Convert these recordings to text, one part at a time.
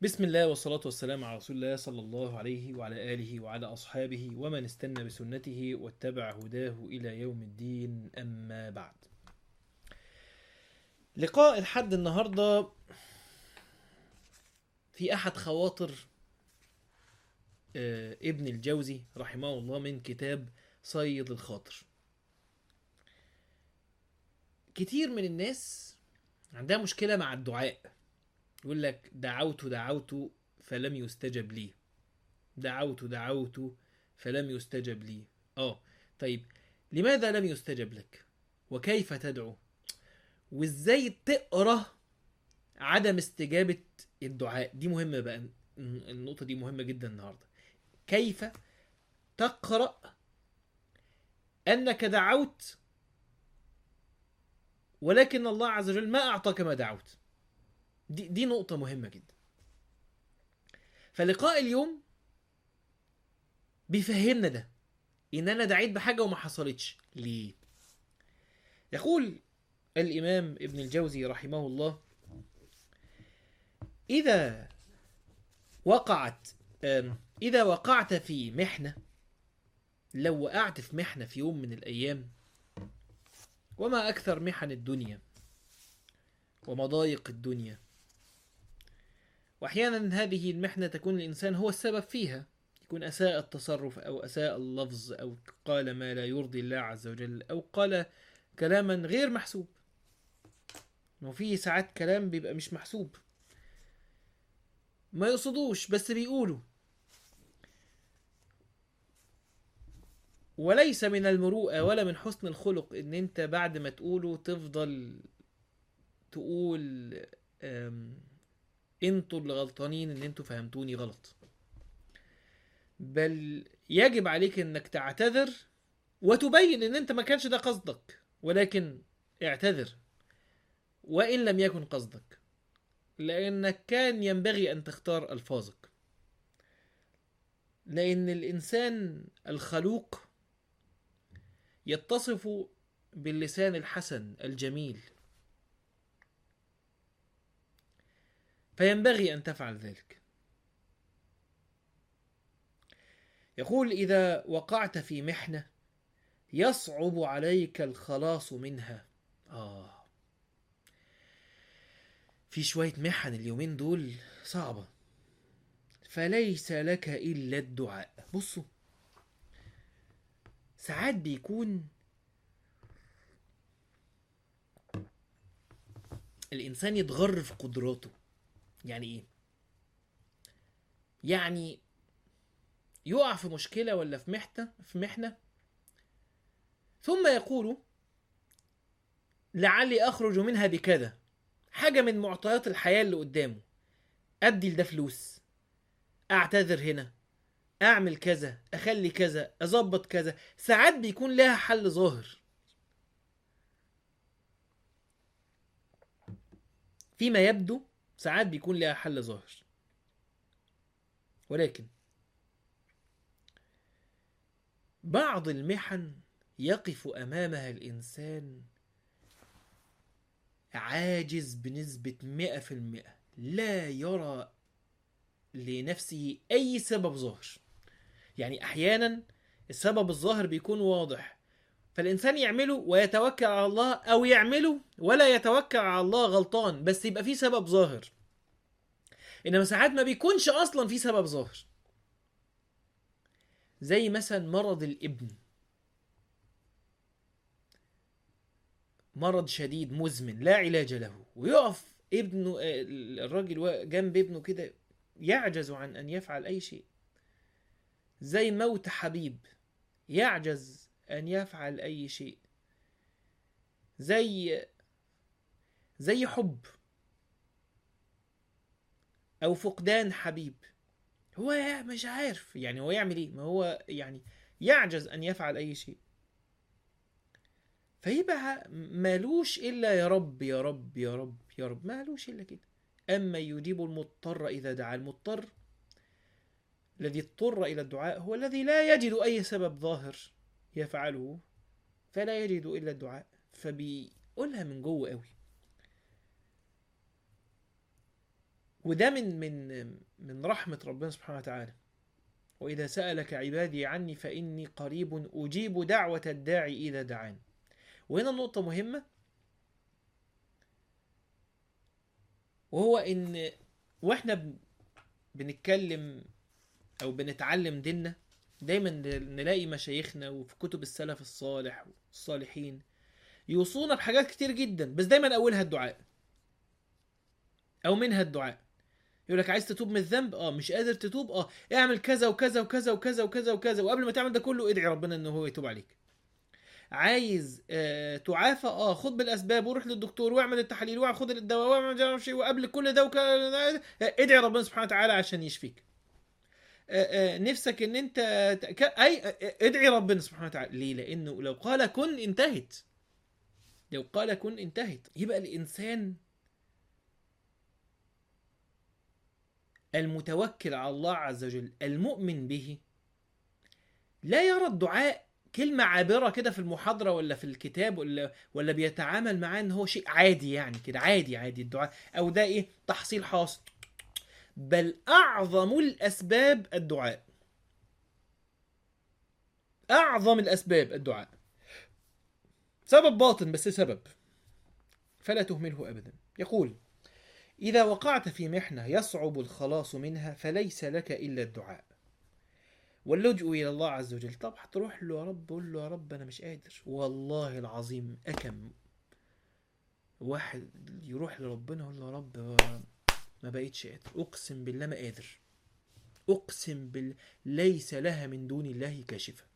بسم الله والصلاة والسلام على رسول الله صلى الله عليه وعلى آله وعلى أصحابه ومن استنى بسنته واتبع هداه إلى يوم الدين أما بعد لقاء الحد النهاردة في أحد خواطر آه، ابن الجوزي رحمه الله من كتاب صيد الخاطر كتير من الناس عندها مشكلة مع الدعاء يقول لك دعوت دعوت فلم يستجب لي دعوت دعوت فلم يستجب لي اه طيب لماذا لم يستجب لك وكيف تدعو وازاي تقرا عدم استجابة الدعاء دي مهمة بقى النقطة دي مهمة جدا النهاردة كيف تقرأ أنك دعوت ولكن الله عز وجل ما أعطاك ما دعوت دي, دي نقطة مهمة جدا فلقاء اليوم بيفهمنا ده ان انا دعيت بحاجة وما حصلتش ليه يقول الامام ابن الجوزي رحمه الله اذا وقعت آم، اذا وقعت في محنة لو وقعت في محنة في يوم من الايام وما اكثر محن الدنيا ومضايق الدنيا واحيانا هذه المحنه تكون الانسان هو السبب فيها يكون اساء التصرف او اساء اللفظ او قال ما لا يرضي الله عز وجل او قال كلاما غير محسوب وفي ساعات كلام بيبقى مش محسوب ما يقصدوش بس بيقولوا وليس من المروءة ولا من حسن الخلق ان انت بعد ما تقوله تفضل تقول أم انتوا اللي غلطانين ان انتوا فهمتوني غلط بل يجب عليك انك تعتذر وتبين ان انت ما كانش ده قصدك ولكن اعتذر وان لم يكن قصدك لانك كان ينبغي ان تختار الفاظك لان الانسان الخلوق يتصف باللسان الحسن الجميل فينبغي ان تفعل ذلك يقول اذا وقعت في محنه يصعب عليك الخلاص منها اه في شويه محن اليومين دول صعبه فليس لك الا الدعاء بصوا ساعات بيكون الانسان يتغر في قدراته يعني ايه يعني يقع في مشكله ولا في محنه في محنه ثم يقول لعلي اخرج منها بكذا حاجه من معطيات الحياه اللي قدامه ادي لده فلوس اعتذر هنا اعمل كذا اخلي كذا اظبط كذا ساعات بيكون لها حل ظاهر فيما يبدو ساعات بيكون لها حل ظاهر ولكن بعض المحن يقف امامها الانسان عاجز بنسبة مئة في المئة لا يرى لنفسه أي سبب ظاهر يعني أحيانا السبب الظاهر بيكون واضح فالإنسان يعمله ويتوكل على الله أو يعمله ولا يتوكل على الله غلطان بس يبقى فيه سبب ظاهر إنما ساعات ما بيكونش أصلا في سبب ظاهر زي مثلا مرض الابن مرض شديد مزمن لا علاج له ويقف ابنه آه، الراجل وا- جنب ابنه كده يعجز عن ان يفعل اي شيء زي موت حبيب يعجز ان يفعل اي شيء زي زي حب او فقدان حبيب هو يا- مش عارف يعني هو يعمل ايه ما هو يعني يعجز ان يفعل اي شيء فيبقى مالوش الا يا رب يا رب يا رب يا رب مالوش الا كده اما يجيب المضطر اذا دعا المضطر الذي اضطر الى الدعاء هو الذي لا يجد اي سبب ظاهر يفعله فلا يجد الا الدعاء فبيقولها من جوه قوي وده من من من رحمة ربنا سبحانه وتعالى وإذا سألك عبادي عني فإني قريب أجيب دعوة الداعي إذا دعان وهنا نقطة مهمة وهو إن وإحنا بن- بنتكلم أو بنتعلم ديننا دايما نلاقي مشايخنا وفي كتب السلف الصالح والصالحين يوصونا بحاجات كتير جدا بس دايما أولها الدعاء أو منها الدعاء يقول لك عايز تتوب من الذنب اه مش قادر تتوب اه اعمل كذا وكذا وكذا وكذا وكذا وكذا وقبل ما تعمل ده كله ادعي ربنا ان هو يتوب عليك عايز آه تعافى اه خد بالاسباب وروح للدكتور واعمل التحاليل وخد الدواء واعمل مش عارف شيء وقبل كل ده وك... آه، ادعي ربنا سبحانه وتعالى عشان يشفيك آه آه نفسك ان انت ت- ك... اي آه، ادعي ربنا سبحانه وتعالى ليه لانه لو قال كن انتهت لو قال كن انتهت يبقى الانسان المتوكل على الله عز وجل المؤمن به لا يرى الدعاء كلمة عابرة كده في المحاضرة ولا في الكتاب ولا ولا بيتعامل معاه ان هو شيء عادي يعني كده عادي عادي الدعاء او ده ايه تحصيل حاصل بل اعظم الاسباب الدعاء اعظم الاسباب الدعاء سبب باطن بس سبب فلا تهمله ابدا يقول إذا وقعت في محنة يصعب الخلاص منها فليس لك إلا الدعاء واللجوء إلى الله عز وجل طب هتروح له يا رب قول له يا رب أنا مش قادر والله العظيم أكم واحد يروح لربنا يقول له يا رب ما بقيتش قادر أقسم بالله ما قادر أقسم بالله ليس لها من دون الله كاشفة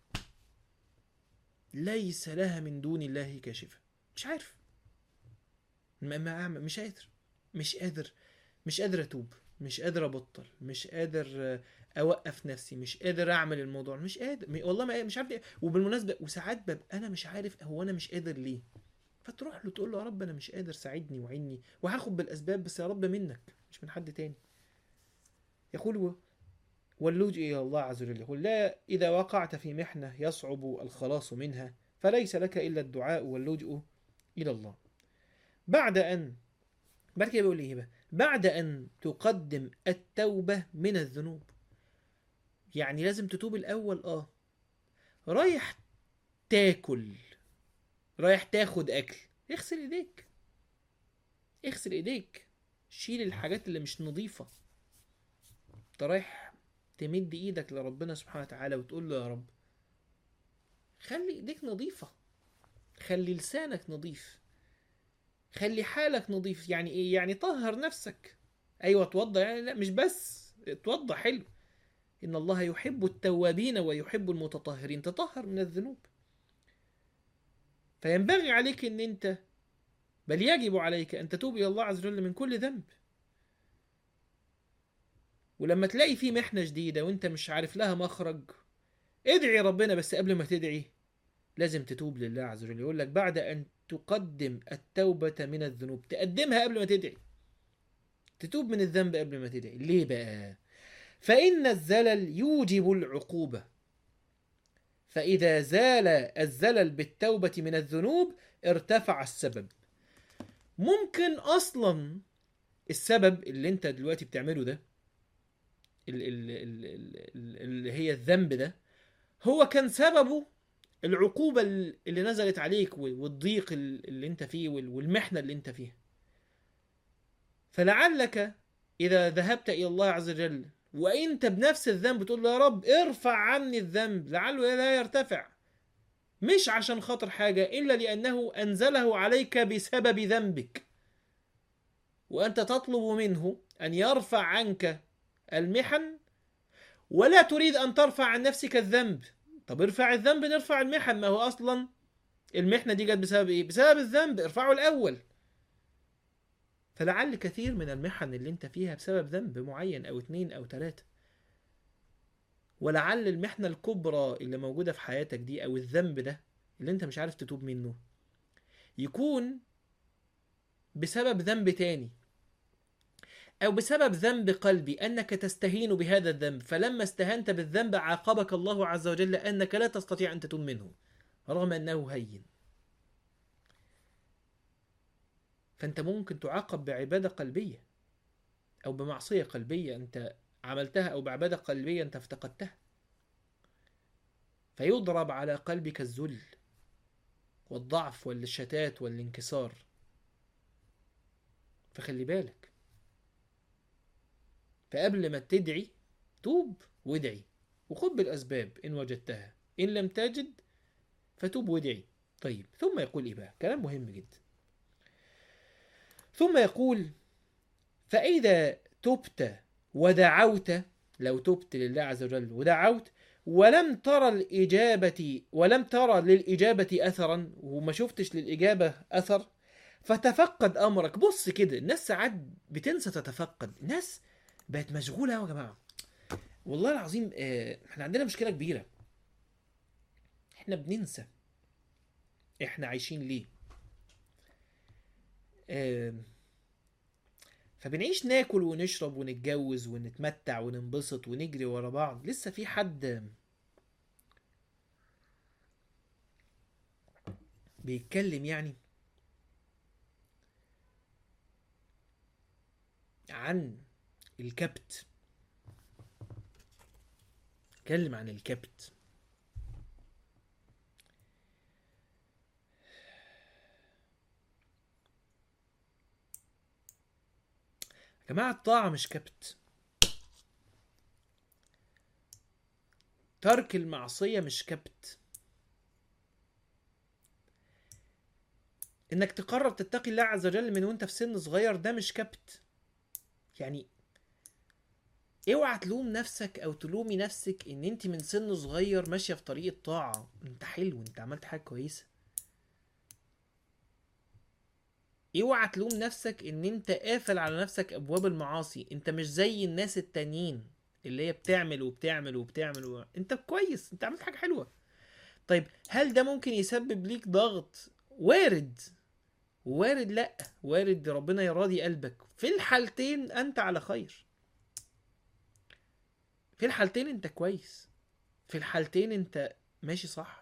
ليس لها من دون الله كاشفة مش عارف ما ما أعمل مش قادر مش قادر مش قادر اتوب مش قادر ابطل مش قادر آه، اوقف نفسي مش قادر اعمل الموضوع مش قادر م- والله ما مش عارف إيه. وبالمناسبه وساعات ببقى انا مش عارف هو انا مش قادر ليه فتروح له تقول له يا رب انا مش قادر ساعدني وعيني وهاخد بالاسباب بس يا رب منك مش من حد تاني يقول و- واللجوء الى الله عز وجل يقول لا اذا وقعت في محنه يصعب الخلاص منها فليس لك الا الدعاء واللجوء الى الله بعد ان بعد كده بيقول ايه بقى بعد ان تقدم التوبه من الذنوب يعني لازم تتوب الاول اه رايح تاكل رايح تاخد اكل اغسل ايديك اغسل ايديك شيل الحاجات اللي مش نظيفه انت رايح تمد ايدك لربنا سبحانه وتعالى وتقول له يا رب خلي ايديك نظيفه خلي لسانك نظيف خلي حالك نظيف يعني ايه يعني طهر نفسك ايوه اتوضى يعني لا مش بس اتوضى حلو ان الله يحب التوابين ويحب المتطهرين تطهر من الذنوب فينبغي عليك ان انت بل يجب عليك ان تتوب الى الله عز وجل من كل ذنب ولما تلاقي في محنة جديدة وانت مش عارف لها مخرج ادعي ربنا بس قبل ما تدعي لازم تتوب لله عز وجل يقول لك بعد ان تقدم التوبة من الذنوب تقدمها قبل ما تدعي تتوب من الذنب قبل ما تدعي ليه بقى فإن الزلل يوجب العقوبة فإذا زال الزلل بالتوبة من الذنوب ارتفع السبب ممكن أصلا السبب اللي انت دلوقتي بتعمله ده ال- ال- ال- ال- اللي هي الذنب ده هو كان سببه العقوبة اللي نزلت عليك والضيق اللي انت فيه والمحنة اللي انت فيها فلعلك إذا ذهبت إلى الله عز وجل وأنت بنفس الذنب تقول له يا رب ارفع عني الذنب لعله لا يرتفع مش عشان خاطر حاجة إلا لأنه أنزله عليك بسبب ذنبك وأنت تطلب منه أن يرفع عنك المحن ولا تريد أن ترفع عن نفسك الذنب طب ارفع الذنب نرفع المحن ما هو اصلا المحنه دي جت بسبب ايه بسبب الذنب ارفعه الاول فلعل كثير من المحن اللي انت فيها بسبب ذنب معين او اتنين او تلاتة ولعل المحنة الكبرى اللي موجودة في حياتك دي او الذنب ده اللي انت مش عارف تتوب منه يكون بسبب ذنب تاني أو بسبب ذنب قلبي أنك تستهين بهذا الذنب فلما استهنت بالذنب عاقبك الله عز وجل أنك لا تستطيع أن تتوب منه رغم أنه هين فأنت ممكن تعاقب بعبادة قلبية او بمعصيه قلبيه انت عملتها او بعباده قلبيه انت افتقدتها فيضرب على قلبك الذل والضعف والشتات والانكسار فخلي بالك فقبل ما تدعي توب وادعي وخذ بالأسباب إن وجدتها إن لم تجد فتوب وادعي طيب ثم يقول إيه بقى كلام مهم جدا ثم يقول فإذا تبت ودعوت لو تبت لله عز وجل ودعوت ولم ترى الإجابة ولم ترى للإجابة أثرا وما شفتش للإجابة أثر فتفقد أمرك بص كده الناس ساعات بتنسى تتفقد الناس بقت مشغولة أوي يا جماعة والله العظيم آه، احنا عندنا مشكلة كبيرة احنا بننسى احنا عايشين ليه آه، فبنعيش ناكل ونشرب ونتجوز ونتمتع وننبسط ونجري ورا بعض لسه في حد بيتكلم يعني عن الكبت اتكلم عن الكبت يا جماعة الطاعة مش كبت ترك المعصية مش كبت انك تقرر تتقي الله عز وجل من وانت في سن صغير ده مش كبت يعني اوعى تلوم نفسك او تلومي نفسك ان انت من سن صغير ماشيه في طريق الطاعه انت حلو انت عملت حاجه كويسه اوعى تلوم نفسك ان انت قافل على نفسك ابواب المعاصي انت مش زي الناس التانيين اللي هي بتعمل وبتعمل وبتعمل و... انت كويس انت عملت حاجه حلوه طيب هل ده ممكن يسبب ليك ضغط وارد وارد لا وارد ربنا يراضي قلبك في الحالتين انت على خير في الحالتين انت كويس في الحالتين انت ماشي صح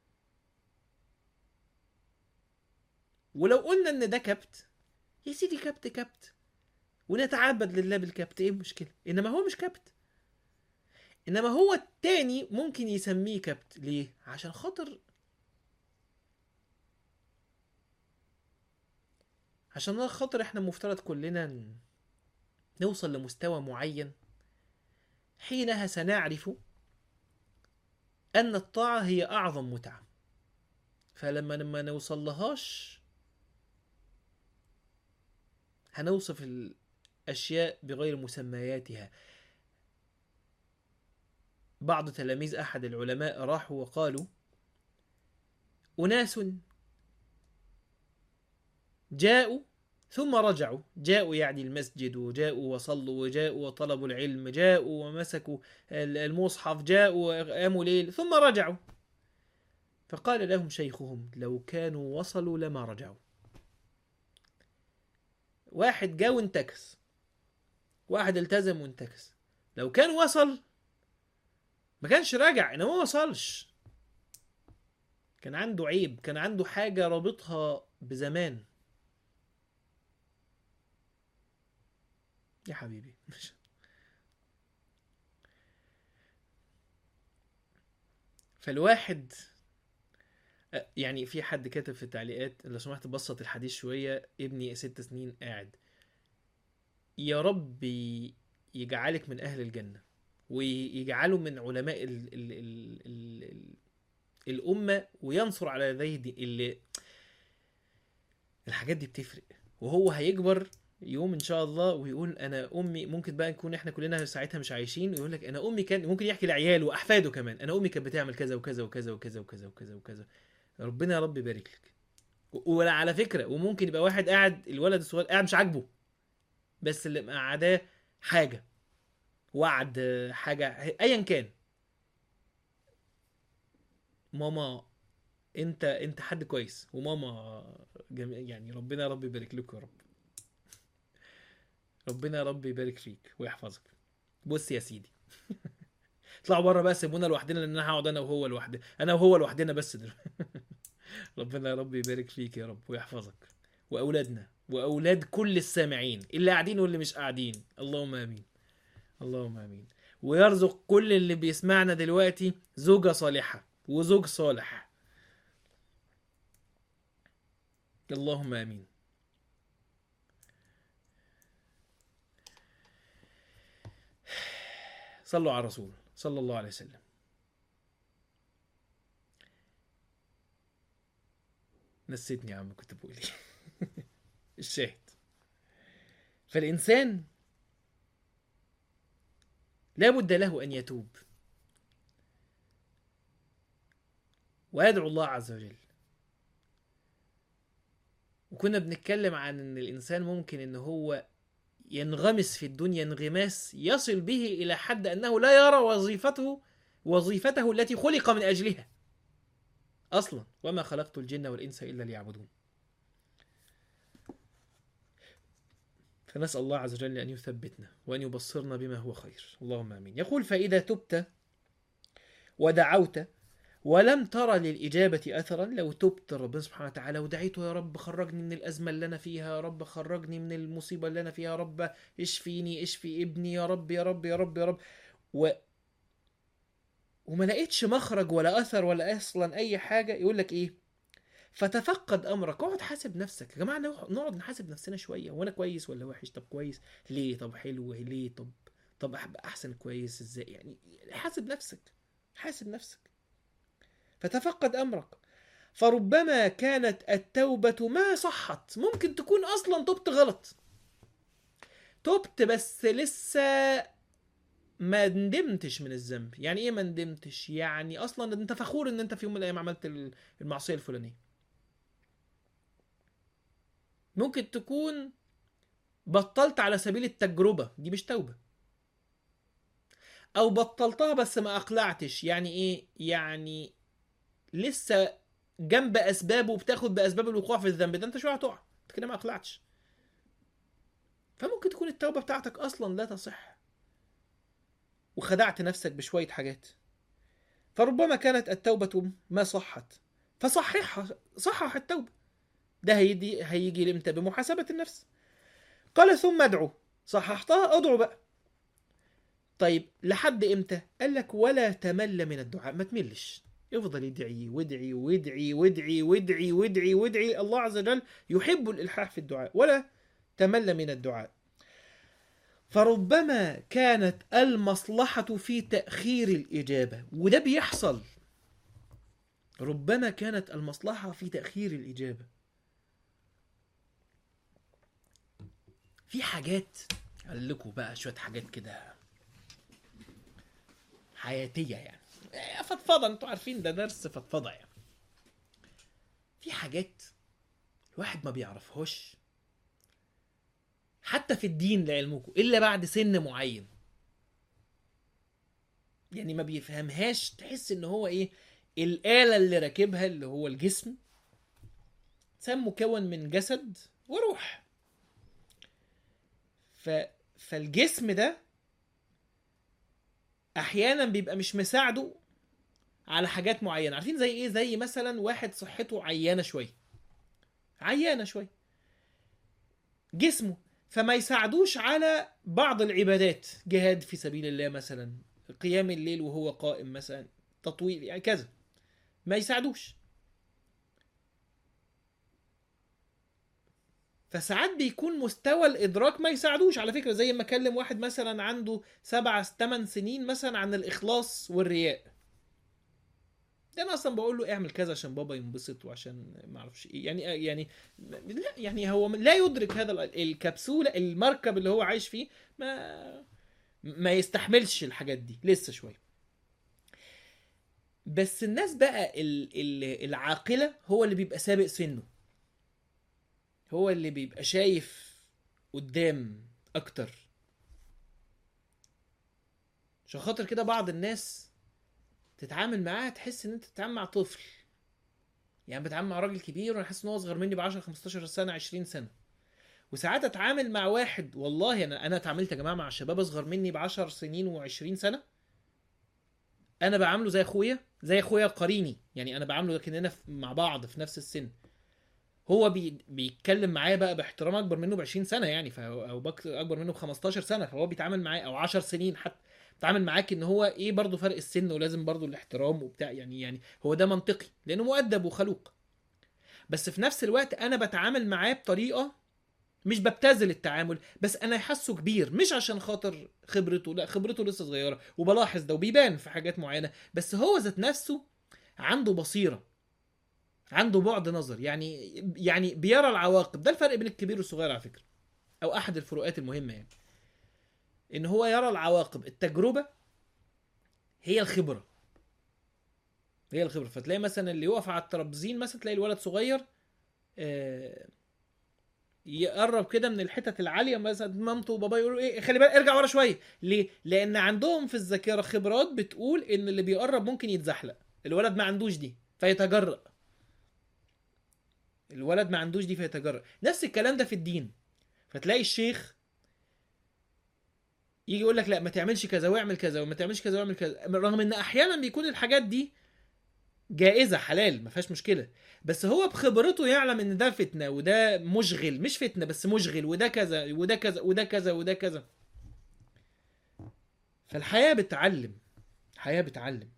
ولو قلنا ان ده كبت يا سيدي كبت كبت ونتعبد لله بالكبت ايه المشكله انما هو مش كبت انما هو التاني ممكن يسميه كبت ليه عشان خاطر عشان خاطر احنا مفترض كلنا ن- نوصل لمستوى معين حينها سنعرف أن الطاعة هي أعظم متعة فلما لما نوصل لهاش هنوصف الأشياء بغير مسمياتها بعض تلاميذ أحد العلماء راحوا وقالوا أناس جاءوا ثم رجعوا جاءوا يعني المسجد وجاءوا وصلوا وجاءوا وطلبوا العلم جاءوا ومسكوا المصحف جاءوا وقاموا ليل ثم رجعوا فقال لهم شيخهم لو كانوا وصلوا لما رجعوا واحد جاء وانتكس واحد التزم وانتكس لو كان وصل ما كانش راجع انما ما وصلش كان عنده عيب كان عنده حاجة رابطها بزمان يا حبيبي مش فالواحد أ- يعني في حد كاتب في التعليقات لو سمحت بسط الحديث شوية ابني ست سنين قاعد يا رب ي- يجعلك من أهل الجنة ويجعله من علماء ال ال ال ال ال الأمة وينصر على يديه دي اللي الحاجات دي بتفرق وهو هيكبر يوم ان شاء الله ويقول انا امي ممكن بقى نكون احنا كلنا ساعتها مش عايشين ويقول لك انا امي كان ممكن يحكي لعياله واحفاده كمان انا امي كانت بتعمل كذا وكذا وكذا وكذا وكذا وكذا وكذا ربنا يا رب يبارك لك و- ولا على فكره وممكن يبقى واحد قاعد الولد الصغير قاعد مش عاجبه بس اللي مقعداه حاجه وعد حاجه ايا كان ماما انت انت حد كويس وماما جميل يعني ربنا يا رب يبارك لكم يا رب ربنا يا رب يبارك فيك ويحفظك بص يا سيدي اطلعوا بره بقى سيبونا لوحدنا لان انا هقعد انا وهو لوحدنا انا وهو لوحدنا بس دلوقتي ربنا يا رب يبارك فيك يا رب ويحفظك واولادنا واولاد كل السامعين اللي قاعدين واللي مش قاعدين اللهم امين اللهم امين ويرزق كل اللي بيسمعنا دلوقتي زوجة صالحة وزوج صالح اللهم امين صلوا على الرسول صلى الله عليه وسلم نسيتني يا عم كنت بقول ايه الشاهد فالإنسان لا بد له أن يتوب ويدعو الله عز وجل وكنا بنتكلم عن ان الانسان ممكن ان هو ينغمس في الدنيا انغماس يصل به الى حد انه لا يرى وظيفته وظيفته التي خلق من اجلها اصلا وما خلقت الجن والانس الا ليعبدون فنسال الله عز وجل ان يثبتنا وان يبصرنا بما هو خير اللهم امين يقول فاذا تبت ودعوت ولم ترى للإجابة أثرا لو تبت ربنا سبحانه وتعالى ودعيته يا رب خرجني من الأزمة اللي أنا فيها يا رب خرجني من المصيبة اللي أنا فيها يا رب اشفيني اشفي ابني يا رب يا رب يا رب يا رب و... وما لقيتش مخرج ولا أثر ولا أصلا أي حاجة يقول لك إيه فتفقد أمرك اقعد حاسب نفسك يا جماعة نقعد نحاسب نفسنا شوية هو أنا كويس ولا وحش طب كويس ليه طب حلو ليه طب طب أحسن كويس إزاي يعني حاسب نفسك حاسب نفسك فتفقد امرك فربما كانت التوبة ما صحت ممكن تكون اصلا تبت غلط تبت بس لسه ما ندمتش من الذنب يعني ايه ما ندمتش يعني اصلا انت فخور ان انت في يوم من الايام عملت المعصية الفلانية ممكن تكون بطلت على سبيل التجربة دي مش توبة او بطلتها بس ما اقلعتش يعني ايه يعني لسه جنب اسبابه وبتاخد باسباب الوقوع في الذنب ده انت شويه هتقع انت كده ما اقلعتش فممكن تكون التوبه بتاعتك اصلا لا تصح وخدعت نفسك بشويه حاجات فربما كانت التوبه ما صحت فصححها صحح التوبه ده هيدي هيجي امتى بمحاسبه النفس قال ثم ادعو صححتها ادعو بقى طيب لحد امتى قال لك ولا تمل من الدعاء ما تملش يفضل يدعي وادعي وادعي وادعي وادعي وادعي وادعي الله عز وجل يحب الإلحاح في الدعاء ولا تمل من الدعاء فربما كانت المصلحة في تأخير الإجابة وده بيحصل ربما كانت المصلحة في تأخير الإجابة في حاجات قال لكم بقى شوية حاجات كده حياتية يعني فضفضه انتوا عارفين ده درس فضفضه يعني في حاجات الواحد ما بيعرفهاش حتى في الدين لعلمكم الا بعد سن معين يعني ما بيفهمهاش تحس ان هو ايه الآلة اللي راكبها اللي هو الجسم انسان مكون من جسد وروح ف... فالجسم ده احيانا بيبقى مش مساعده على حاجات معينه عارفين زي ايه زي مثلا واحد صحته عيانه شويه عيانه شويه جسمه فما يساعدوش على بعض العبادات جهاد في سبيل الله مثلا قيام الليل وهو قائم مثلا تطويل يعني كذا ما يساعدوش فساعات بيكون مستوى الادراك ما يساعدوش على فكره زي ما اكلم واحد مثلا عنده سبع ثمان سنين مثلا عن الاخلاص والرياء ده انا اصلا بقول له اعمل كذا عشان بابا ينبسط وعشان ما اعرفش ايه يعني يعني لا يعني هو لا يدرك هذا الكبسوله المركب اللي هو عايش فيه ما ما يستحملش الحاجات دي لسه شويه بس الناس بقى العاقله هو اللي بيبقى سابق سنه هو اللي بيبقى شايف قدام اكتر عشان خاطر كده بعض الناس تتعامل معاه تحس ان انت بتتعامل مع طفل يعني بتعامل مع راجل كبير وانا حاسس ان هو اصغر مني ب 10 15 سنه 20 سنه وساعات اتعامل مع واحد والله انا انا اتعاملت يا جماعه مع شباب اصغر مني ب 10 سنين و20 سنه انا بعامله زي اخويا زي اخويا قريني يعني انا بعامله لكننا مع بعض في نفس السن هو بي... بيتكلم معايا بقى باحترام اكبر منه ب 20 سنه يعني فهو او بك... اكبر منه ب 15 سنه فهو بيتعامل معايا او 10 سنين حتى بيتعامل معاك ان هو ايه برضه فرق السن ولازم برضه الاحترام وبتاع يعني يعني هو ده منطقي لانه مؤدب وخلوق بس في نفس الوقت انا بتعامل معاه بطريقه مش ببتذل التعامل بس انا حاسه كبير مش عشان خاطر خبرته لا خبرته لسه صغيره وبلاحظ ده وبيبان في حاجات معينه بس هو ذات نفسه عنده بصيره عنده بعد نظر يعني يعني بيرى العواقب ده الفرق بين الكبير والصغير على فكره او احد الفروقات المهمه يعني ان هو يرى العواقب التجربه هي الخبره هي الخبره فتلاقي مثلا اللي يقف على الترابزين مثلا تلاقي الولد صغير آه، يقرب كده من الحتت العاليه مثلا مامته وبابا يقولوا ايه خلي بالك ارجع ورا شويه ليه لان عندهم في الذاكره خبرات بتقول ان اللي بيقرب ممكن يتزحلق الولد ما عندوش دي فيتجرأ الولد ما عندوش دي فيتجرأ نفس الكلام ده في الدين فتلاقي الشيخ يجي يقول لك لا ما تعملش كذا واعمل كذا وما تعملش كذا واعمل كذا رغم ان احيانا بيكون الحاجات دي جائزه حلال ما فيهاش مشكله بس هو بخبرته يعلم ان ده فتنه وده مشغل مش فتنه بس مشغل وده كذا وده كذا وده كذا وده كذا فالحياه بتعلم الحياه بتعلم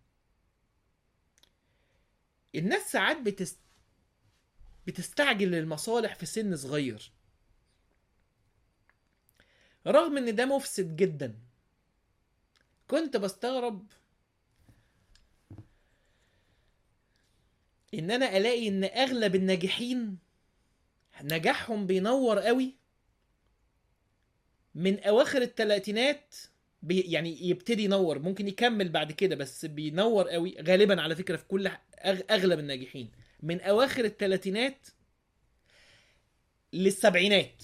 الناس ساعات بتست... بتستعجل المصالح في سن صغير رغم ان ده مفسد جدا كنت بستغرب ان انا الاقي ان اغلب الناجحين نجاحهم بينور قوي من اواخر الثلاثينات بي يعني يبتدي ينور ممكن يكمل بعد كده بس بينور قوي غالبا على فكره في كل أغ- اغلب الناجحين من اواخر الثلاثينات للسبعينات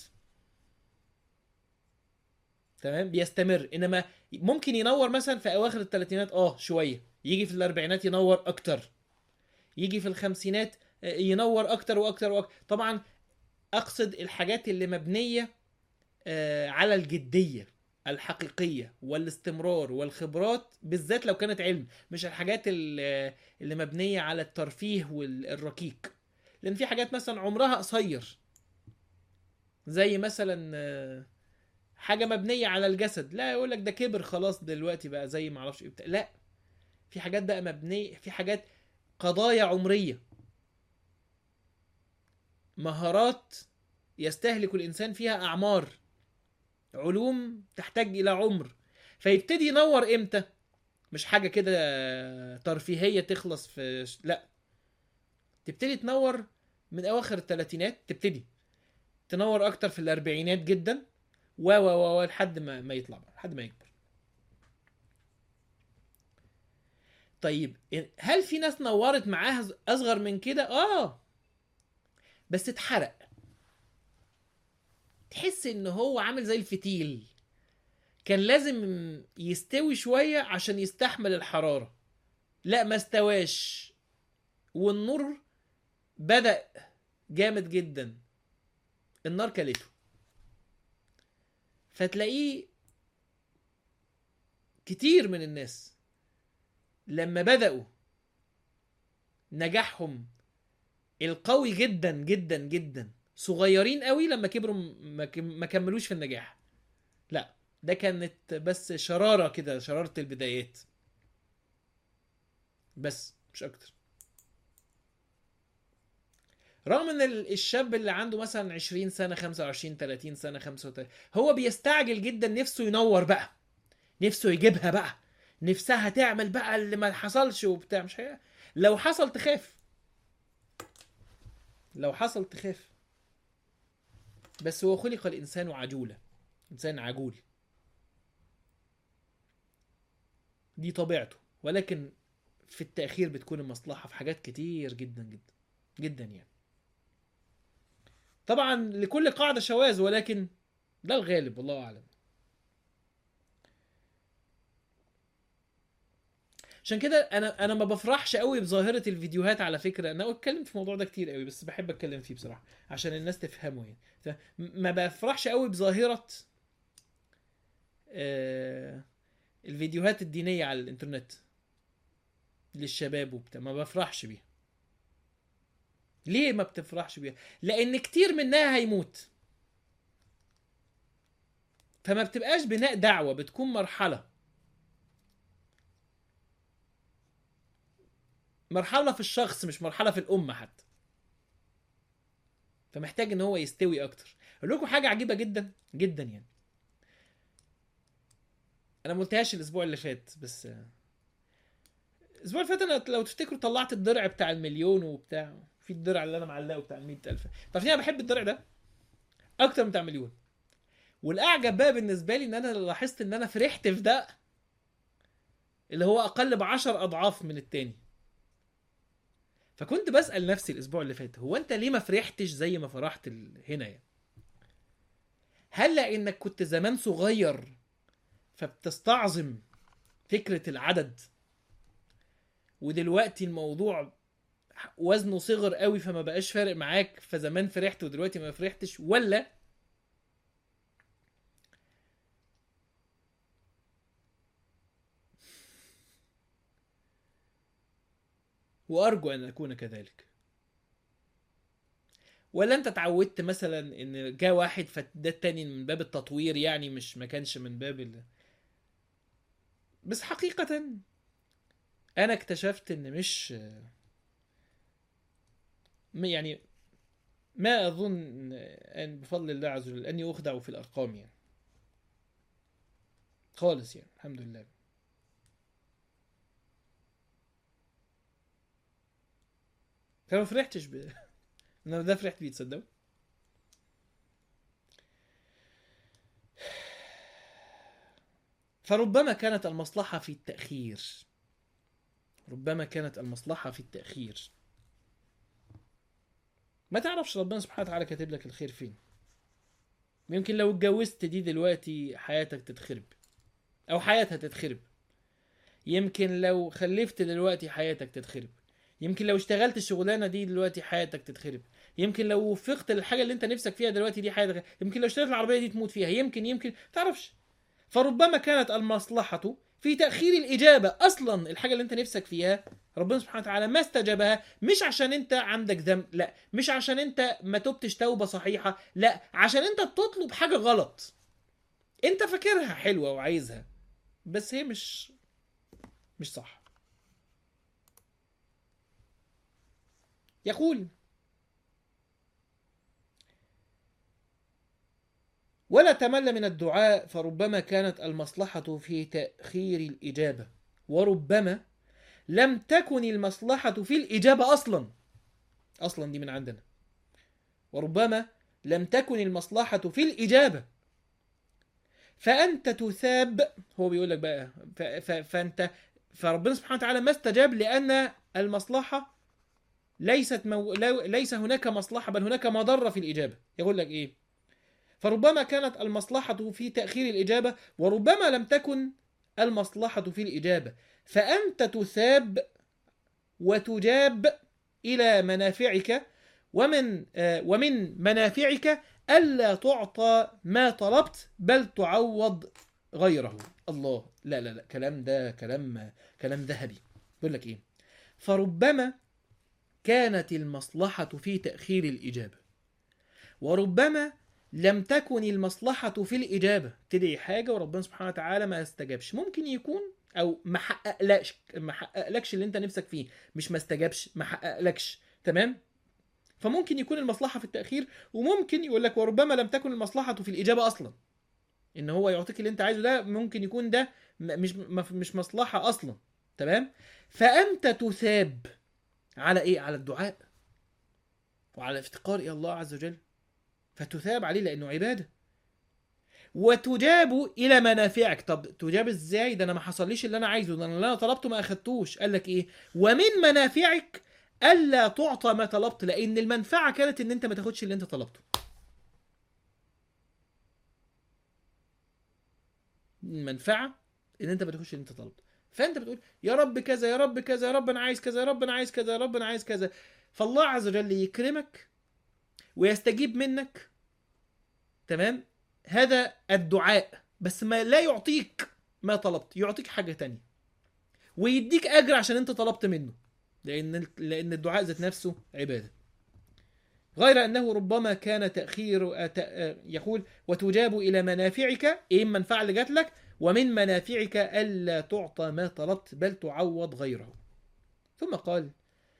تمام بيستمر انما ممكن ينور مثلا في اواخر الثلاثينات اه شويه يجي في الاربعينات ينور اكتر يجي في الخمسينات آه، ينور اكتر واكتر واكتر طبعا اقصد الحاجات اللي مبنيه آه، على الجديه الحقيقيه والاستمرار والخبرات بالذات لو كانت علم مش الحاجات ال- اللي مبنيه على الترفيه والركيك لان في حاجات مثلا عمرها قصير زي مثلا آه، حاجه مبنيه على الجسد لا يقول لك ده كبر خلاص دلوقتي بقى زي ما اعرفش ايه بتاع لا في حاجات بقى مبنيه في حاجات قضايا عمريه مهارات يستهلك الانسان فيها اعمار علوم تحتاج الى عمر فيبتدي ينور امتى مش حاجه كده ترفيهيه تخلص في لا تبتدي تنور من اواخر الثلاثينات تبتدي تنور اكتر في الاربعينات جدا و و و و لحد ما ما يطلع بقى لحد ما يكبر طيب هل في ناس نورت معاها اصغر من كده اه بس اتحرق تحس ان هو عامل زي الفتيل كان لازم يستوي شوية عشان يستحمل الحرارة لا ما استواش والنور بدأ جامد جدا النار كلته فتلاقيه كتير من الناس لما بدأوا نجاحهم القوي جدا جدا جدا صغيرين قوي لما كبروا ما كم- ما كملوش في النجاح لا ده كانت بس شرارة كده شرارة البدايات بس مش اكتر رغم ان ال- الشاب اللي عنده مثلا 20 سنة 25 30 سنة 35 هو بيستعجل جدا نفسه ينور بقى نفسه يجيبها بقى نفسها تعمل بقى اللي ما حصلش وبتاع مش هي... لو حصل تخاف لو حصل تخاف بس هو خلق الانسان عجولا انسان عجول دي طبيعته ولكن في التأخير بتكون المصلحة في حاجات كتير جدا جدا جدا يعني طبعا لكل قاعدة شواذ ولكن ده الغالب والله أعلم عشان كده انا انا ما بفرحش قوي بظاهره الفيديوهات على فكره انا اتكلمت في الموضوع ده كتير قوي بس بحب اتكلم فيه بصراحه عشان الناس تفهمه يعني ف- ما بفرحش قوي بظاهره آه، الفيديوهات الدينيه على الانترنت للشباب وبتاع ما بفرحش بيها ليه ما بتفرحش بيها لان كتير منها هيموت فما بتبقاش بناء دعوة بتكون مرحلة مرحلة في الشخص مش مرحلة في الأمة حتى فمحتاج ان هو يستوي اكتر اقول لكم حاجة عجيبة جدا جدا يعني انا ما قلتهاش الاسبوع اللي فات بس آه، الاسبوع اللي فات انا لو تفتكروا طلعت الدرع بتاع المليون وبتاع في الدرع اللي انا معلقه بتاع ال ألف عارفين انا بحب الدرع ده اكتر من بتاع مليون والاعجب بقى بالنسبه لي ان انا لاحظت ان انا فرحت في ده اللي هو اقل بعشر اضعاف من التاني فكنت بسال نفسي الاسبوع اللي فات هو انت ليه ما فرحتش زي ما فرحت ال- هنا يعني هل لانك كنت زمان صغير فبتستعظم فكره العدد ودلوقتي الموضوع وزنه صغر قوي فما بقاش فارق معاك فزمان فرحت ودلوقتي ما فرحتش ولا وارجو ان اكون كذلك ولا انت اتعودت مثلا ان جاء واحد فده التاني من باب التطوير يعني مش ما كانش من باب ال... بس حقيقة انا اكتشفت ان مش م- يعني ما اظن ان بفضل الله عز وجل اني اخدع في الارقام يعني خالص يعني الحمد لله فما فرحتش ب انا ده فرحت بيه تصدقوا فربما كانت المصلحة في التأخير ربما كانت المصلحة في التأخير ما تعرفش ربنا سبحانه وتعالى كاتب لك الخير فين يمكن لو اتجوزت دي دلوقتي حياتك تتخرب او حياتها تتخرب يمكن لو خلفت دلوقتي حياتك تتخرب يمكن لو اشتغلت الشغلانه دي دلوقتي حياتك تتخرب يمكن لو وفقت للحاجه اللي انت نفسك فيها دلوقتي دي حياتك يمكن لو اشتريت العربيه دي تموت فيها يمكن يمكن تعرفش فربما كانت المصلحه في تاخير الاجابه اصلا الحاجه اللي انت نفسك فيها ربنا سبحانه وتعالى ما استجابها مش عشان انت عندك ذنب لا مش عشان انت ما تبتش توبه صحيحه لا عشان انت بتطلب حاجه غلط انت فاكرها حلوه وعايزها بس هي مش مش صح يقول ولا تمل من الدعاء فربما كانت المصلحة في تأخير الإجابة وربما لم تكن المصلحة في الإجابة أصلا أصلا دي من عندنا وربما لم تكن المصلحة في الإجابة فأنت تثاب هو بيقول لك بقى ف- ف- فأنت فربنا سبحانه وتعالى ما استجاب لأن المصلحة ليست مو... لو- ليس هناك مصلحة بل هناك مضرة في الإجابة يقول لك إيه فربما كانت المصلحة في تأخير الإجابة وربما لم تكن المصلحة في الإجابة فأنت تثاب وتجاب إلى منافعك ومن آه، ومن منافعك ألا تعطى ما طلبت بل تعوض غيره الله لا لا لا كلام ده كلام كلام ذهبي بيقول لك إيه فربما كانت المصلحة في تأخير الإجابة وربما لم تكن المصلحة في الإجابة تدعي حاجة وربنا سبحانه وتعالى ما استجابش ممكن يكون أو ما حققلكش ما حققلكش اللي أنت نفسك فيه مش ما استجابش ما حققلكش تمام فممكن يكون المصلحة في التأخير وممكن يقول لك وربما لم تكن المصلحة في الإجابة أصلا إن هو يعطيك اللي أنت عايزه ده ممكن يكون ده م- مش م- مش مصلحة أصلا تمام فأنت تثاب على إيه على الدعاء وعلى افتقار إلى الله عز وجل فتثاب عليه لانه عباده وتجاب الى منافعك طب تجاب ازاي ده انا ما حصليش اللي انا عايزه ده انا اللي انا طلبته ما اخدتوش قال لك ايه ومن منافعك الا تعطى ما طلبت لان المنفعه كانت ان انت ما تاخدش اللي انت طلبته المنفعه ان انت ما تاخدش اللي انت طلبته فانت بتقول يا رب كذا يا رب كذا يا رب انا عايز كذا يا رب انا عايز كذا يا رب انا عايز كذا فالله عز وجل يكرمك ويستجيب منك تمام هذا الدعاء بس ما لا يعطيك ما طلبت يعطيك حاجة تانية ويديك أجر عشان أنت طلبت منه لأن لأن الدعاء ذات نفسه عبادة غير أنه ربما كان تأخير آه، تأ- آه، يقول وتجاب إلى منافعك إيه المنفعة اللي جات لك ومن منافعك ألا تعطى ما طلبت بل تعوض غيره ثم قال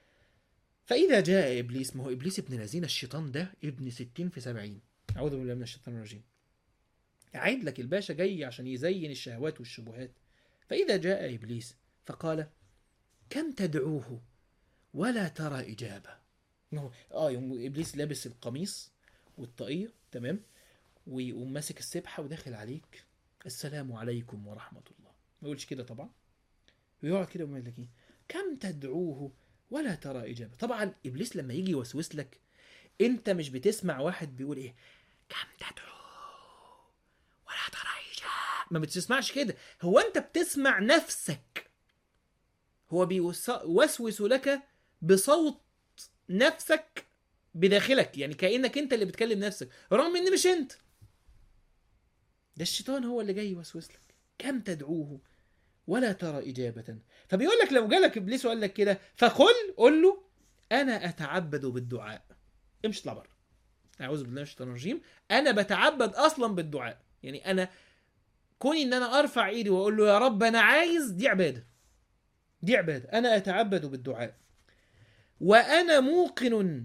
فإذا جاء إبليس ما هو إبليس ابن الذين الشيطان ده ابن ستين في سبعين أعوذ بالله من الشيطان الرجيم عيد لك الباشا جاي عشان يزين الشهوات والشبهات فإذا جاء إبليس فقال كم تدعوه ولا ترى إجابة إنه- اه يوم ابليس لابس القميص والطاقيه تمام ويقوم ماسك السبحه وداخل عليك السلام عليكم ورحمه الله ما يقولش كده طبعا ويقعد كده ويقول لك ايه كم تدعوه ولا ترى اجابه طبعا ابليس لما يجي يوسوس لك انت مش بتسمع واحد بيقول ايه كم تدعوه ولا ترى اجابه ما بتسمعش كده هو انت بتسمع نفسك هو بيوسوس لك بصوت نفسك بداخلك يعني كانك انت اللي بتكلم نفسك رغم ان مش انت ده الشيطان هو اللي جاي يوسوس لك كم تدعوه ولا ترى إجابة فبيقول لك لو جالك إبليس وقال لك كده فقل قل له أنا أتعبد بالدعاء امشي اطلع بره أعوذ بالله من الشيطان الرجيم أنا بتعبد أصلا بالدعاء يعني أنا كوني إن أنا أرفع إيدي وأقول له يا رب أنا عايز دي عبادة دي عبادة أنا أتعبد بالدعاء وأنا موقن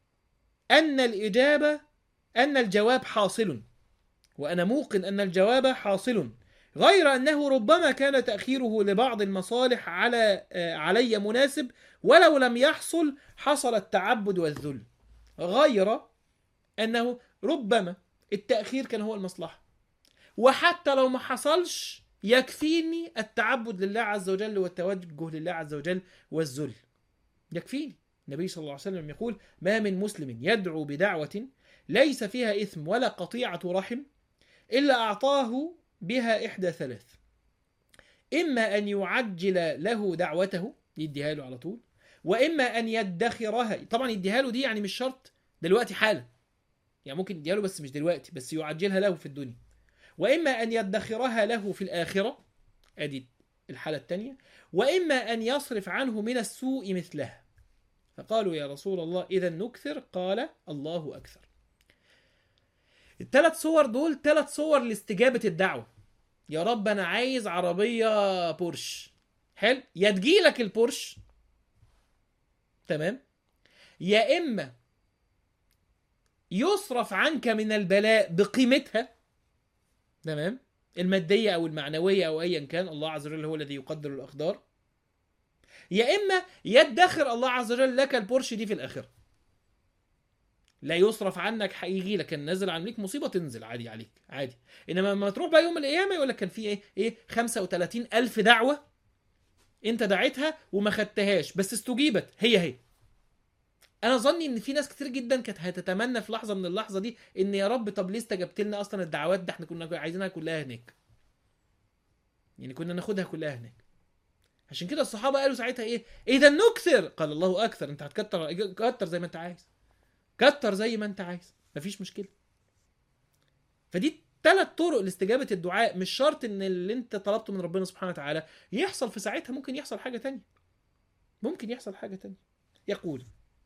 أن الإجابة أن الجواب حاصل وأنا موقن أن الجواب حاصل غير أنه ربما كان تأخيره لبعض المصالح على آه، علي مناسب ولو لم يحصل حصل التعبد والذل غير أنه ربما التأخير كان هو المصلحة وحتى لو ما حصلش يكفيني التعبد لله عز وجل والتوجه لله عز وجل والذل يكفيني النبي صلى الله عليه وسلم يقول ما من مسلم يدعو بدعوة ليس فيها إثم ولا قطيعة رحم إلا أعطاه بها إحدى ثلاث إما أن يعجل له دعوته يديها له على طول وإما أن يدخرها طبعا يديها له دي يعني مش شرط دلوقتي حالا يعني ممكن يديها له بس مش دلوقتي بس يعجلها له في الدنيا وإما أن يدخرها له في الآخرة أدي الحالة الثانية وإما أن يصرف عنه من السوء مثلها فقالوا يا رسول الله إذا نكثر قال الله أكثر الثلاث صور دول ثلاث صور لاستجابة الدعوة يا رب أنا عايز عربية بورش حلو يا تجيلك البورش تمام يا إما يصرف عنك من البلاء بقيمتها تمام المادية أو المعنوية أو أيا كان الله عز وجل هو الذي يقدر الأقدار يا إما يدخر الله عز وجل لك البورش دي في الآخرة لا يصرف عنك هيجي لك كان نازل عليك مصيبه تنزل عادي عليك عادي انما لما تروح بقى يوم القيامه يقول لك كان في ايه ايه 35 الف دعوه انت دعيتها وما خدتهاش بس استجيبت هي هي انا ظني ان في ناس كتير جدا كانت هتتمنى في لحظه من اللحظه دي ان يا رب طب ليه استجبت لنا اصلا الدعوات ده احنا كنا عايزينها كلها هناك يعني كنا ناخدها كلها هناك عشان كده الصحابه قالوا ساعتها ايه اذا نكثر قال الله اكثر انت هتكتر كتر زي ما انت عايز كتر زي ما انت عايز مفيش مشكله فدي ثلاث طرق لاستجابه الدعاء مش شرط ان اللي انت طلبته من ربنا سبحانه وتعالى يحصل في ساعتها ممكن يحصل حاجه تانية ممكن يحصل حاجه تانية يقول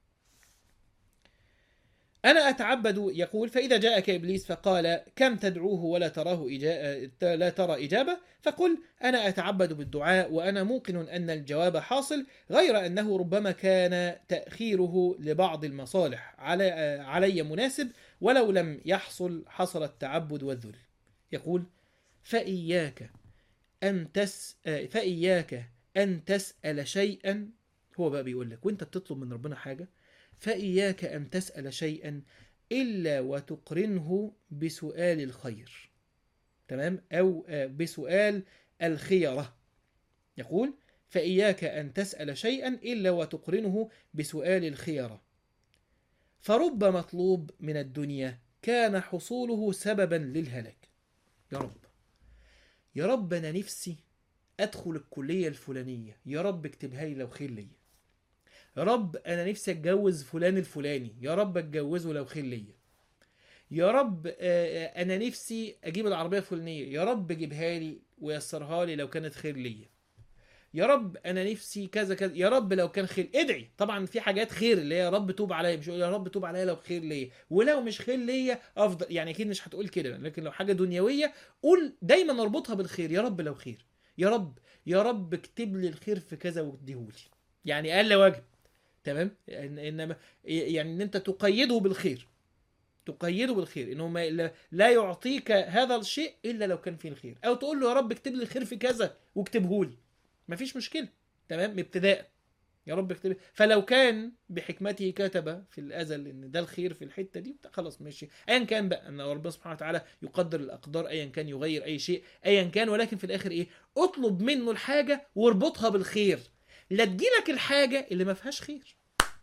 أنا أتعبد يقول فإذا جاءك إبليس فقال كم تدعوه ولا تراه إجا... لا ترى إجابة فقل أنا أتعبد بالدعاء وأنا موقن أن الجواب حاصل غير أنه ربما كان تأخيره لبعض المصالح على علي مناسب ولو لم يحصل حصل التعبد والذل يقول فإياك أن تس فإياك أن تسأل شيئا هو بقى بيقول لك وأنت بتطلب من ربنا حاجة فإياك أن تسأل شيئا إلا وتقرنه بسؤال الخير تمام أو بسؤال الخيرة يقول فإياك أن تسأل شيئا إلا وتقرنه بسؤال الخيرة فرب مطلوب من الدنيا كان حصوله سببا للهلاك يا رب يا رب أنا نفسي أدخل الكلية الفلانية يا رب اكتبها لي لو خير ليا يا رب انا نفسي اتجوز فلان الفلاني يا رب اتجوزه لو خير ليا يا رب انا نفسي اجيب العربيه الفلانيه يا رب جيبها لي ويسرها لي لو كانت خير ليا يا رب انا نفسي كذا كذا يا رب لو كان خير ادعي طبعا في حاجات خير اللي هي يا رب توب عليا مش قول يا رب توب عليا لو خير ليا ولو مش خير ليا افضل يعني اكيد مش هتقول كده لكن لو حاجه دنيويه قول دايما اربطها بالخير يا رب لو خير يا رب يا رب اكتب لي الخير في كذا واديهولي يعني اقل واجب تمام إن- انما يعني ان انت تقيده بالخير تقيده بالخير انه ما لا- لا يعطيك هذا الشيء الا لو كان فيه الخير او تقول له يا رب اكتب لي الخير في كذا واكتبه لي مفيش مشكله تمام ابتداء يا رب اكتب فلو كان بحكمته كتب في الازل ان ده الخير في الحته دي خلاص ماشي ايا كان بقى ان ربنا سبحانه وتعالى يقدر الاقدار ايا كان يغير اي شيء ايا كان ولكن في الاخر ايه اطلب منه الحاجه واربطها بالخير لا تجيلك الحاجه اللي ما فيهاش خير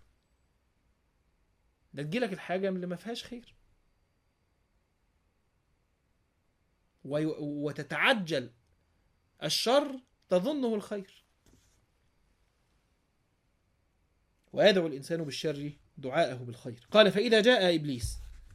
لا تجيلك الحاجه اللي ما فيهاش خير وي... وتتعجل الشر تظنه الخير ويدعو الإنسان بالشر دعاءه بالخير قال فإذا جاء إبليس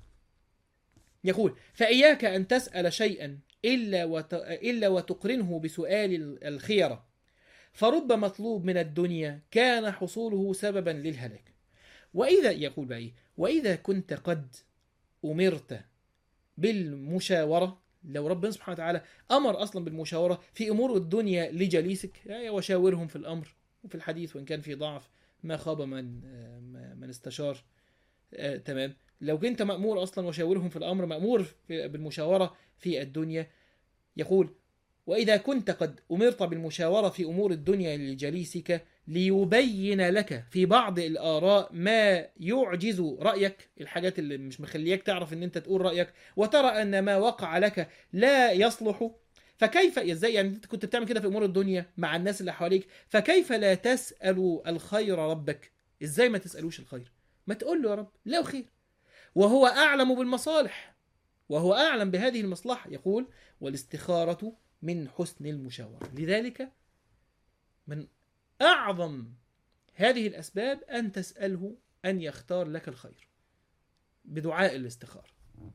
يقول فإياك أن تسأل شيئا إلا, وت... إلا وتقرنه بسؤال الخيرة فرب مطلوب من الدنيا كان حصوله سببا للهلاك وإذا يقول بقى إيه وإذا كنت قد أمرت بالمشاورة لو ربنا سبحانه وتعالى أمر أصلا بالمشاورة في أمور الدنيا لجليسك يعني وشاورهم في الأمر وفي الحديث وإن كان في ضعف ما خاب من آه، من استشار آه، تمام لو كنت مأمور أصلا وشاورهم في الأمر مأمور في- بالمشاورة في الدنيا يقول وإذا كنت قد أمرت بالمشاورة في أمور الدنيا لجليسك ليبين لك في بعض الآراء ما يعجز رأيك الحاجات اللي مش مخليك تعرف ان انت تقول رأيك وترى ان ما وقع لك لا يصلح فكيف ازاي يعني انت كنت بتعمل كده في امور الدنيا مع الناس اللي حواليك فكيف لا تسأل الخير ربك ازاي ما تسألوش الخير ما تقول له يا رب لو خير وهو أعلم بالمصالح وهو أعلم بهذه المصلحة يقول والاستخارة من حسن المشاورة لذلك من أعظم هذه الأسباب أن تسأله أن يختار لك الخير بدعاء الاستخارة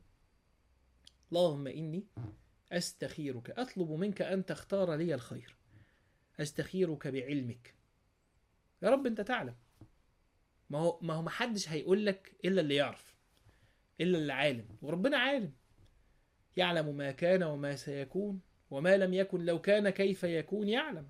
اللهم إني أستخيرك أطلب منك أن تختار لي الخير أستخيرك بعلمك يا رب أنت تعلم ما هو ما هو محدش هيقول لك إلا اللي يعرف إلا اللي عالم وربنا عالم يعلم ما كان وما سيكون وما لم يكن لو كان كيف يكون يعلم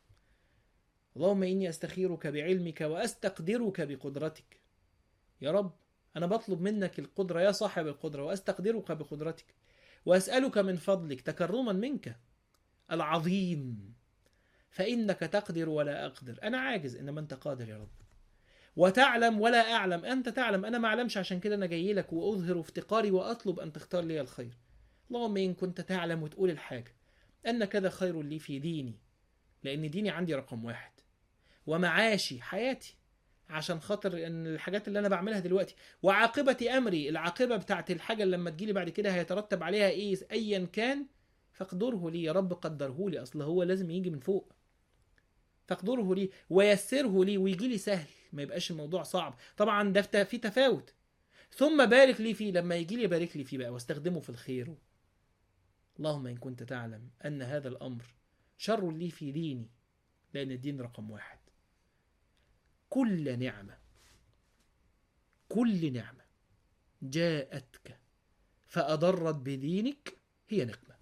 اللهم إني أستخيرك بعلمك وأستقدرك بقدرتك يا رب أنا بطلب منك القدرة يا صاحب القدرة وأستقدرك بقدرتك وأسألك من فضلك تكرما منك العظيم فإنك تقدر ولا أقدر أنا عاجز إنما أنت قادر يا رب وتعلم ولا أعلم أنت تعلم أنا ما أعلمش عشان كده أنا جاي لك وأظهر افتقاري وأطلب أن تختار لي الخير اللهم إن كنت تعلم وتقول الحاجة أن كذا خير لي في ديني لأن ديني عندي رقم واحد ومعاشي حياتي عشان خاطر ان الحاجات اللي انا بعملها دلوقتي وعاقبة امري العاقبة بتاعت الحاجة اللي لما تجيلي بعد كده هيترتب عليها ايه ايا كان فاقدره لي يا رب قدره لي اصل هو لازم يجي من فوق فاقدره لي ويسره لي ويجي لي سهل ما يبقاش الموضوع صعب طبعا ده في تفاوت ثم بارك لي فيه لما يجي لي بارك لي فيه بقى واستخدمه في الخير اللهم ان كنت تعلم ان هذا الامر شر لي في ديني لان الدين رقم واحد كل نعمة كل نعمة جاءتك فأضرت بدينك هي نقمة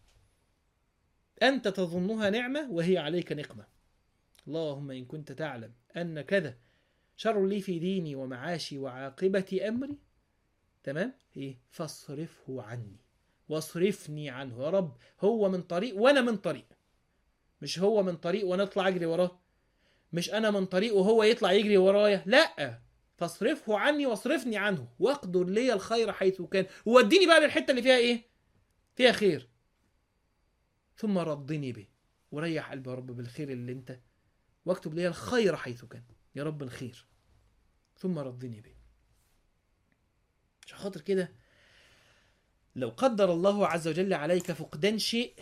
أنت تظنها نعمة وهي عليك نقمة اللهم إن كنت تعلم أن كذا شر لي في ديني ومعاشي وعاقبة أمري تمام إيه فاصرفه عني واصرفني عنه يا رب هو من طريق وأنا من طريق مش هو من طريق وأنا أطلع أجري وراه مش انا من طريق وهو يطلع يجري ورايا لا فاصرفه عني واصرفني عنه واقدر لي الخير حيث كان ووديني بقى للحته اللي فيها ايه فيها خير ثم ردني به وريح قلبي يا رب بالخير اللي انت واكتب لي الخير حيث كان يا رب الخير ثم ردني به عشان خاطر كده لو قدر الله عز وجل عليك فقدان شيء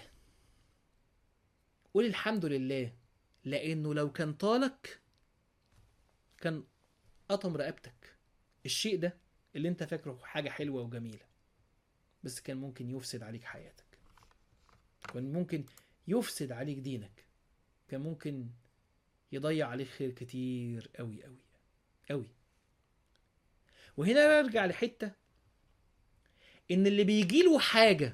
قول الحمد لله لانه لو كان طالك كان قطم رقبتك الشيء ده اللي انت فاكره حاجة حلوة وجميلة بس كان ممكن يفسد عليك حياتك كان ممكن يفسد عليك دينك كان ممكن يضيع عليك خير كتير قوي قوي قوي وهنا نرجع لحته ان اللي بيجيله حاجه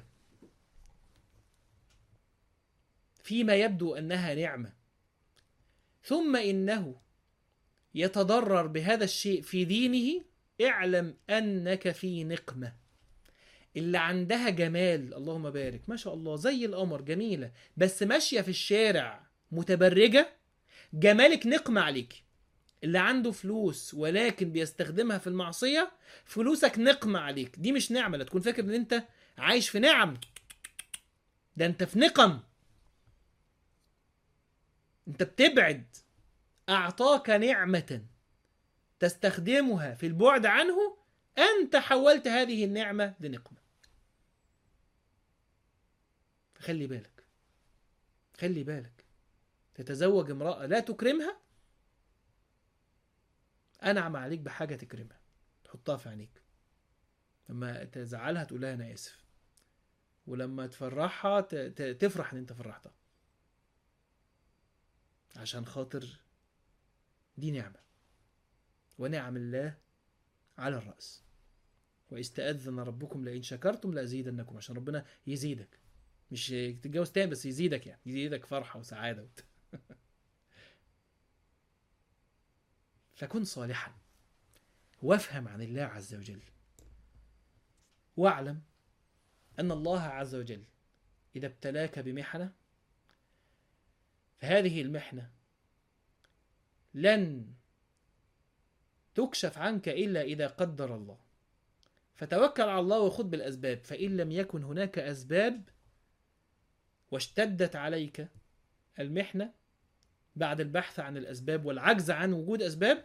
فيما يبدو انها نعمه ثم انه يتضرر بهذا الشيء في دينه اعلم انك في نقمه اللي عندها جمال اللهم بارك ما شاء الله زي القمر جميله بس ماشيه في الشارع متبرجه جمالك نقمه عليك اللي عنده فلوس ولكن بيستخدمها في المعصيه فلوسك نقمه عليك دي مش نعمه لا تكون فاكر ان انت عايش في نعم ده انت في نقم انت بتبعد اعطاك نعمه تستخدمها في البعد عنه انت حولت هذه النعمه لنقمه خلي بالك خلي بالك تتزوج امراه لا تكرمها انعم عليك بحاجه تكرمها تحطها في عينيك لما تزعلها تقول لها انا اسف ولما تفرحها ت- ت- تفرح ان انت فرحتها عشان خاطر دي نعمه ونعم الله على الراس واذ تاذن ربكم لئن شكرتم لازيدنكم عشان ربنا يزيدك مش تتجوز تاني بس يزيدك يعني يزيدك فرحه وسعاده وبتاع. فكن صالحا وافهم عن الله عز وجل واعلم ان الله عز وجل اذا ابتلاك بمحنه فهذه المحنه لن تكشف عنك الا اذا قدر الله فتوكل على الله وخذ بالاسباب فان لم يكن هناك اسباب واشتدت عليك المحنه بعد البحث عن الاسباب والعجز عن وجود اسباب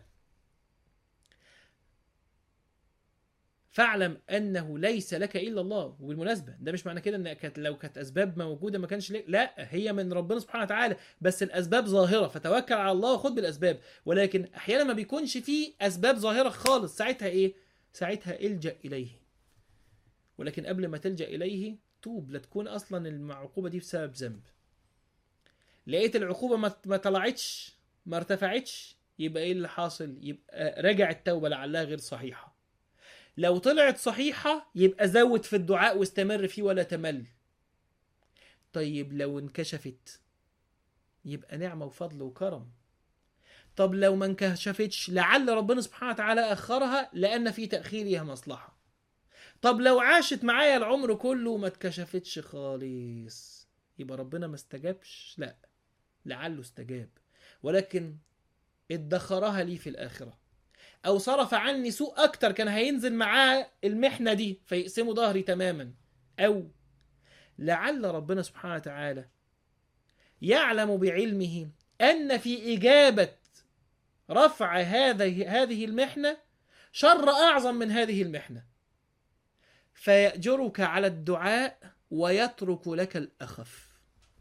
فاعلم انه ليس لك الا الله وبالمناسبه ده مش معنى كده ان كانت لو كانت اسباب موجوده ما كانش لك لا هي من ربنا سبحانه وتعالى بس الاسباب ظاهره فتوكل على الله وخد بالاسباب ولكن احيانا ما بيكونش فيه اسباب ظاهره خالص ساعتها ايه ساعتها الجا اليه ولكن قبل ما تلجا اليه توب لا تكون اصلا العقوبه دي بسبب ذنب لقيت العقوبه ما ما طلعتش ما ارتفعتش يبقى ايه اللي حاصل يبقى راجع التوبه لعلها غير صحيحه لو طلعت صحيحه يبقى زود في الدعاء واستمر فيه ولا تمل طيب لو انكشفت يبقى نعمه وفضل وكرم طب لو ما انكشفتش لعل ربنا سبحانه وتعالى اخرها لان في تاخيرها مصلحه طب لو عاشت معايا العمر كله وما اتكشفتش خالص يبقى ربنا ما استجابش لا لعله استجاب ولكن ادخرها لي في الآخرة أو صرف عني سوء أكتر كان هينزل معاه المحنة دي فيقسموا ظهري تماما أو لعل ربنا سبحانه وتعالى يعلم بعلمه أن في إجابة رفع هذه هذه المحنة شر أعظم من هذه المحنة فيأجرك على الدعاء ويترك لك الأخف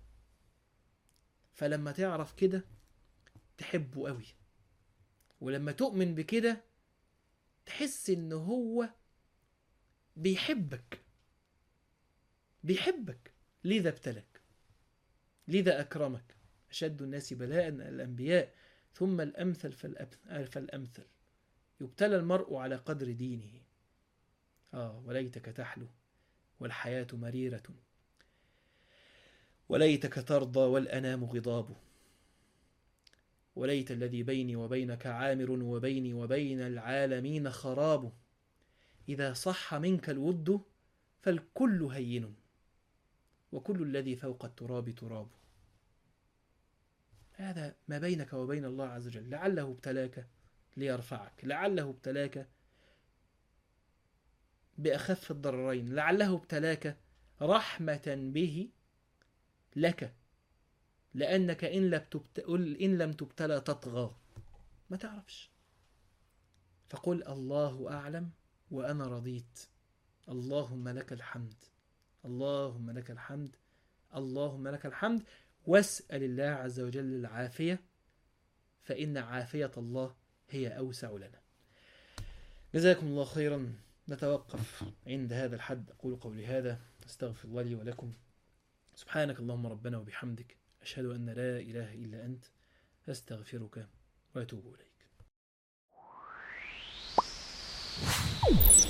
فلما تعرف كده تحبه قوي ولما تؤمن بكده تحس ان هو بيحبك بيحبك لذا ابتلك لذا اكرمك اشد الناس بلاء الانبياء ثم الامثل فالأب- فالامثل يبتلى المرء على قدر دينه اه وليتك تحلو والحياه مريره وليتك ترضى والانام غضاب وليت الذي بيني وبينك عامر وبيني وبين العالمين خراب إذا صح منك الود فالكل هين وكل الذي فوق التراب تراب هذا ما بينك وبين الله عز وجل لعله ابتلاك ليرفعك لعله ابتلاك بأخف الضررين لعله ابتلاك رحمة به لك لأنك إن لم تبت... إن لم تبتلى تطغى ما تعرفش فقل الله أعلم وأنا رضيت اللهم لك الحمد اللهم لك الحمد اللهم لك الحمد واسأل الله عز وجل العافية فإن عافية الله هي أوسع لنا جزاكم الله خيرا نتوقف عند هذا الحد أقول قولي هذا أستغفر الله لي ولكم سبحانك اللهم ربنا وبحمدك أشهد أن لا إله إلا أنت أستغفرك وأتوب إليك